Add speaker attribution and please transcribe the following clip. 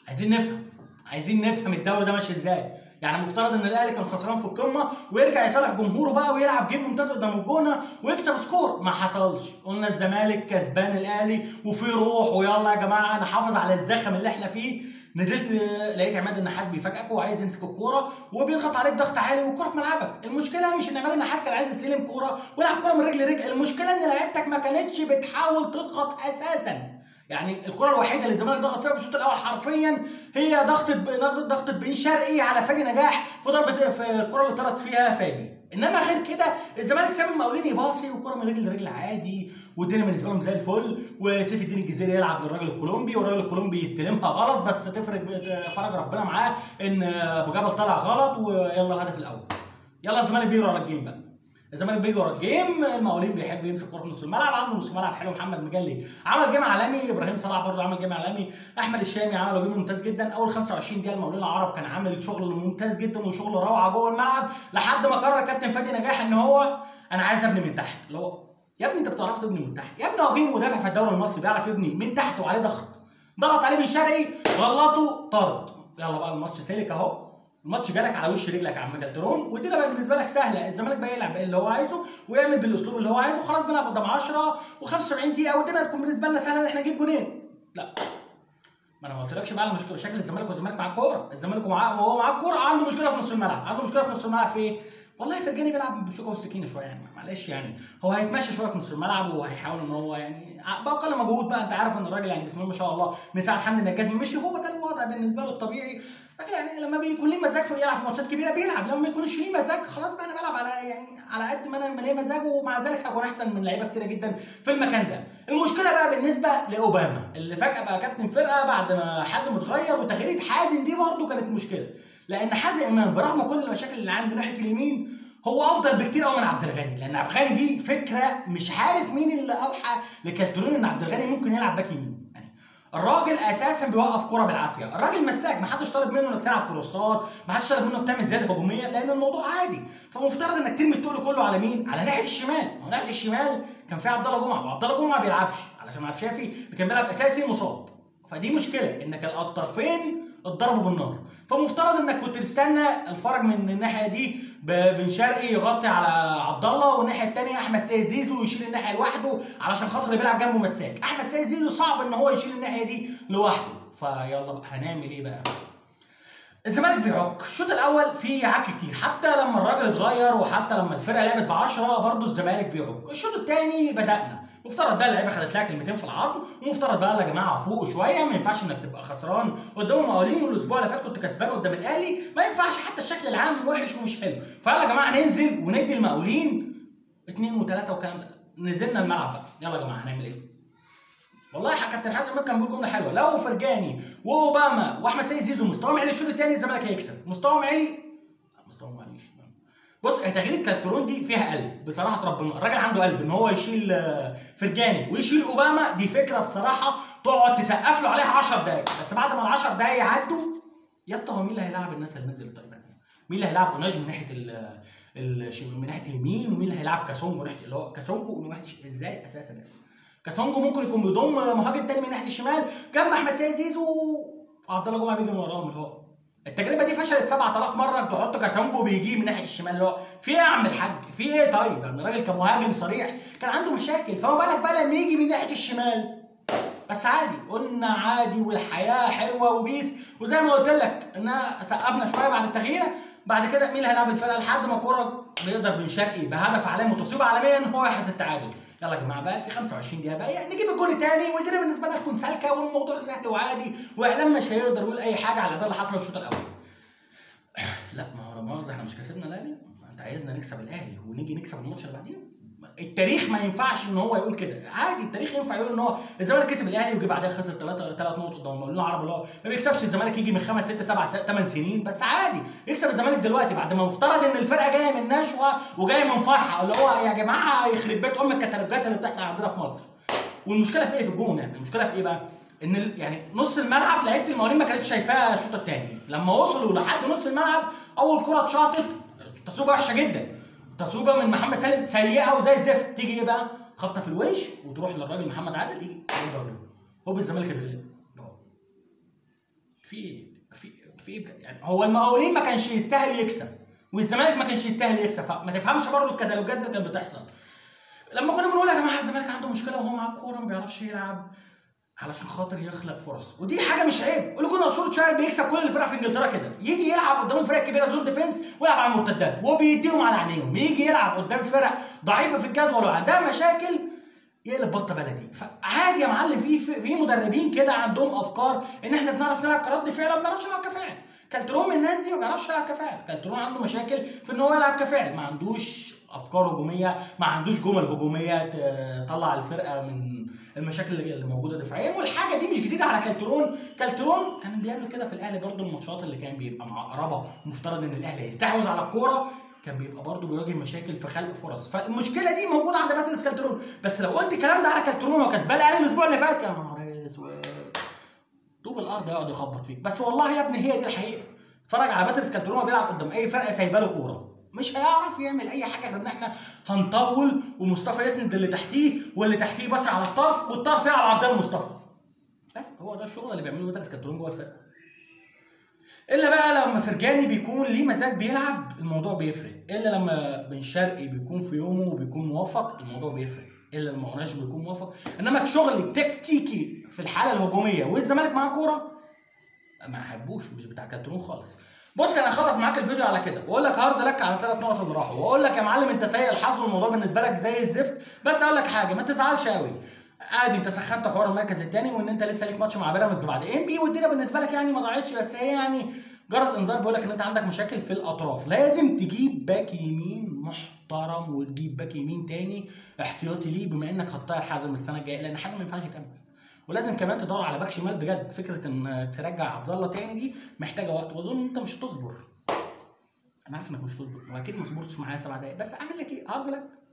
Speaker 1: عايزين نفهم عايزين نفهم الدوري ده ماشي ازاي يعني مفترض ان الاهلي كان خسران في القمه ويرجع يصالح جمهوره بقى ويلعب جيم ممتاز قدام الجونه ويكسب سكور ما حصلش قلنا الزمالك كسبان الاهلي وفي روح ويلا يا جماعه نحافظ على الزخم اللي احنا فيه نزلت آه، لقيت عماد النحاس بيفاجئك وعايز يمسك الكوره وبيضغط عليك ضغط عالي والكوره في ملعبك المشكله مش ان عماد النحاس كان عايز يستلم كوره ويلعب كوره من رجل لرجل المشكله ان لعيبتك ما كانتش بتحاول تضغط اساسا يعني الكره الوحيده اللي الزمالك ضغط فيها في الشوط الاول حرفيا هي ضغطه ضغطه ضغطه بن شرقي على فادي نجاح في ضربه في الكره اللي طرد فيها فادي انما غير كده الزمالك ساب المقاولين يباصي وكره من رجل لرجل عادي والدنيا بالنسبه لهم زي الفل وسيف الدين الجزيري يلعب للراجل الكولومبي والراجل الكولومبي يستلمها غلط بس تفرق فرج ربنا معاه ان ابو جبل طلع غلط ويلا الهدف الاول يلا الزمالك بيجري ورا الجيم بقى الزمالك بيجري ورا الجيم المقاولين بيحب يمسك كوره في نص الملعب عنده نص ملعب حلو محمد مجلي عمل جيم عالمي ابراهيم صلاح برضه عمل جيم عالمي احمد الشامي عمل جيم ممتاز جدا اول 25 دقيقه المقاولين العرب كان عامل شغل ممتاز جدا وشغل روعه جوه الملعب لحد ما قرر كابتن فادي نجاح ان هو انا عايز ابني من تحت اللي هو يا ابني انت بتعرف تبني من تحت يا ابني هو في مدافع في الدوري المصري بيعرف يبني من تحت وعليه ضغط ضغط عليه بن شرقي غلطه طرد يلا بقى الماتش سالك اهو الماتش جالك على وش رجلك يا عم جلترون والدنيا بقت بالنسبه لك سهله الزمالك بقى يلعب اللي هو عايزه ويعمل بالاسلوب اللي هو عايزه خلاص بنلعب قدام 10 و75 دقيقه والدنيا هتكون بالنسبه لنا سهله ان احنا نجيب جونين لا ما انا ما قلتلكش بقى على مشكله مشاكل الزمالك والزمالك مع الكوره الزمالك ومعاه وهو معاه الكوره عنده مشكله في نص الملعب عنده مشكله في نص الملعب في ايه والله فرجاني بيلعب بالشوكه والسكينه شويه يعني معلش يعني هو هيتمشى شويه في نص الملعب وهيحاول ان هو يعني باقل مجهود بقى انت عارف ان الراجل يعني بسم الله ما شاء الله من ساعه حمد النجاز مشي هو ده الوضع بالنسبه له الطبيعي لكن يعني لما بيكون ليه مزاج في يلعب في ماتشات كبيره بيلعب لما ما يكونش ليه مزاج خلاص بقى انا بلعب على يعني على قد ما انا ما ليا مزاج ومع ذلك هكون احسن من لعيبه كتيره جدا في المكان ده المشكله بقى بالنسبه لاوباما اللي فجاه بقى كابتن فرقه بعد ما حازم اتغير وتغيير حازم دي برضه كانت مشكله لان حازم برغم كل المشاكل اللي عنده ناحيه اليمين هو افضل بكتير قوي من عبد الغني لان عبد الغني دي فكره مش عارف مين اللي اوحى لكالترون ان عبد الغني ممكن يلعب باك يمين يعني الراجل اساسا بيوقف كرة بالعافيه الراجل مساك ما حدش طالب منه انك تلعب كروسات ما حدش طالب منه تعمل زياده هجوميه لان الموضوع عادي فمفترض انك ترمي التقل كله على مين على ناحيه الشمال هو ناحيه الشمال كان في عبد الله جمعه وعبد الله جمعه ما بيلعبش علشان عبد الشافي اللي كان بيلعب اساسي مصاب فدي مشكله انك الطرفين اتضربوا بالنار فمفترض انك كنت تستنى الفرج من الناحيه دي بن شرقي يغطي على عبد الله والناحيه الثانيه احمد سيد زيزو يشيل الناحيه لوحده علشان خاطر اللي بيلعب جنبه مساك احمد سيد زيزو صعب ان هو يشيل الناحيه دي لوحده فيلا بقى هنعمل ايه بقى الزمالك بيعك الشوط الاول فيه عك كتير حتى لما الراجل اتغير وحتى لما الفرقه لعبت ب 10 برضه الزمالك بيعك الشوط الثاني بدانا مفترض بقى اللعيبه خدت لها كلمتين في العظم ومفترض بقى يا جماعه فوقوا شويه ما ينفعش انك تبقى خسران قدام المقاولين والاسبوع اللي فات كنت كسبان قدام الاهلي ما ينفعش حتى الشكل العام وحش ومش حلو فيلا يا جماعه ننزل وندي المقاولين اثنين وثلاثه والكلام ده نزلنا الملعب بقى يلا يا جماعه هنعمل ايه والله يا كابتن حازم كان بيقول جمله حلوه لو فرجاني واوباما واحمد سيد زيزو مستواهم عالي الشوط الثاني الزمالك هيكسب مستواهم عالي لا مستواهم عالي بص هي تغيير الكالترون دي فيها قلب بصراحه ربنا الراجل عنده قلب ان هو يشيل آه، فرجاني ويشيل اوباما دي فكره بصراحه تقعد تسقف له عليها 10 دقائق بس بعد ما ال 10 دقائق يعدوا يا اسطى هو مين اللي هيلاعب الناس اللي نزلت طيب مين اللي هيلاعب اوناج من ناحيه ال ال- من ناحيه اليمين ومين اللي هيلاعب كاسونجو من ناحيه اللي هو كاسونجو من ناحيه ازاي اساسا يعني كاسونجو ممكن يكون بيضم مهاجم تاني من ناحيه الشمال جنب احمد سيد زيزو وعبد الله جمعه بيجي من وراهم اللي هو التجربه دي فشلت 7000 مره انك تحط كاسونجو بيجي من ناحيه الشمال اللي هو في ايه يا عم الحاج في ايه طيب يعني الراجل كمهاجم صريح كان عنده مشاكل فما بالك بقى لما يجي من ناحيه الشمال بس عادي قلنا عادي والحياه حلوه وبيس وزي ما قلت لك انها سقفنا شويه بعد التغيير بعد كده مين اللي هيلعب الفرقه لحد ما الكوره بيقدر بن شرقي بهدف عالمي وتصويب عالميا هو يحرز التعادل يلا يا جماعه بقى في 25 دقيقه بقى يعني نجيب الجول الثاني والدنيا بالنسبه لنا تكون سالكه والموضوع سهل وعادي واعلام مش هيقدر يقول اي حاجه على ده اللي حصل في الشوط الاول لا ما هو لا مؤاخذه احنا مش كسبنا الاهلي انت عايزنا نكسب الاهلي ونيجي نكسب الماتش اللي بعديه التاريخ ما ينفعش ان هو يقول كده عادي التاريخ ينفع يقول ان هو الزمالك كسب الاهلي وجي بعدها خسر ثلاثة ثلاث نقط قدام المقاولين العرب اللي هو ما بيكسبش الزمالك يجي من خمس ست سبع ثمان سنين بس عادي يكسب الزمالك دلوقتي بعد ما مفترض ان الفرقه جايه من نشوه وجايه من فرحه اللي هو يا جماعه يخرب بيت ام الكتالوجات اللي بتحصل عندنا في مصر والمشكله في ايه في الجون يعني المشكله في ايه بقى ان ال- يعني نص الملعب لعيبه المقاولين ما كانتش شايفاها الشوط الثاني لما وصلوا لحد نص الملعب اول كره اتشاطت تصويبه وحشه جدا تصويبه من محمد سالم سيئه وزي الزفت تيجي ايه بقى خبطه في الوش وتروح للراجل محمد عادل يجي يضربه هو الزمالك يتغلب في في في إيه بجد؟ يعني هو المقاولين ما كانش يستاهل يكسب والزمالك ما كانش يستاهل يكسب فما تفهمش برضه الكتالوجات اللي كانت بتحصل لما كنا بنقول يا جماعه الزمالك عنده مشكله وهو معاه الكوره ما بيعرفش يلعب علشان خاطر يخلق فرص ودي حاجه مش عيب قول كنا اسطوره شاير بيكسب كل الفرق في انجلترا كده يجي يلعب قدام فرق كبيره زون ديفنس ويلعب على المرتدات وبيديهم على عينيهم يجي يلعب قدام فرق ضعيفه في الجدول وعندها مشاكل يقلب بطه بلدي فعادي يا معلم في في في مدربين كده عندهم افكار ان احنا بنعرف نلعب كرد فعل ما بنعرفش نلعب كفاعل كالترون من الناس دي ما بيعرفش يلعب كفاعل كالترون عنده مشاكل في ان هو يلعب كفاعل ما عندوش افكار هجوميه ما عندوش جمل هجوميه تطلع الفرقه من المشاكل اللي موجوده دفاعيا والحاجه دي مش جديده على كالترون كالترون كان بيعمل كده في الاهلي برضه الماتشات اللي كان بيبقى معقربه ومفترض ان الاهلي يستحوذ على الكوره كان بيبقى برضه بيواجه مشاكل في خلق فرص فالمشكله دي موجوده عند باتريس كالترون بس لو قلت الكلام ده على كالترون وهو كسبان الاهلي الاسبوع اللي فات يا نهار اسود طوب الارض يقعد يخبط فيك بس والله يا ابني هي دي الحقيقه اتفرج على باتريس كالترون بيلعب قدام اي فرقه سايبه له كوره مش هيعرف يعمل اي حاجه غير ان احنا هنطول ومصطفى يسند اللي تحتيه واللي تحتيه بس على الطرف والطرف يلعب عرضان مصطفى بس هو ده الشغل اللي بيعمله باتريس كالترون جوه الفرقه الا بقى لما فرجاني بيكون ليه مزاج بيلعب الموضوع بيفرق الا لما بن شرقي بيكون في يومه وبيكون موفق الموضوع بيفرق الا لما قناش بيكون موفق انما شغل تكتيكي في الحاله الهجوميه والزمالك معاه كوره ما احبوش مش بتاع كالترون خالص بص انا هخلص معاك الفيديو على كده واقول لك هارد لك على ثلاث نقط اللي راحوا واقول لك يا معلم انت سيء الحظ والموضوع بالنسبه لك زي الزفت بس اقول لك حاجه ما تزعلش قوي عادي انت سخنت حوار المركز الثاني وان انت لسه ليك ماتش مع بيراميدز بعد ام بي والدنيا بالنسبه لك يعني ما ضاعتش بس هي يعني جرس انذار بيقول لك ان انت عندك مشاكل في الاطراف لازم تجيب باك يمين محترم وتجيب باك يمين تاني احتياطي ليه بما انك هتطير حازم السنه الجايه لان حازم ما ينفعش يكمل ولازم كمان تدور على باك شمال بجد فكره ان ترجع عبد الله تاني دي محتاجه وقت واظن انت مش هتصبر انا عارف انك مش هتصبر واكيد ما صبرتش معايا سبع دقايق بس اعمل لك ايه هارد لك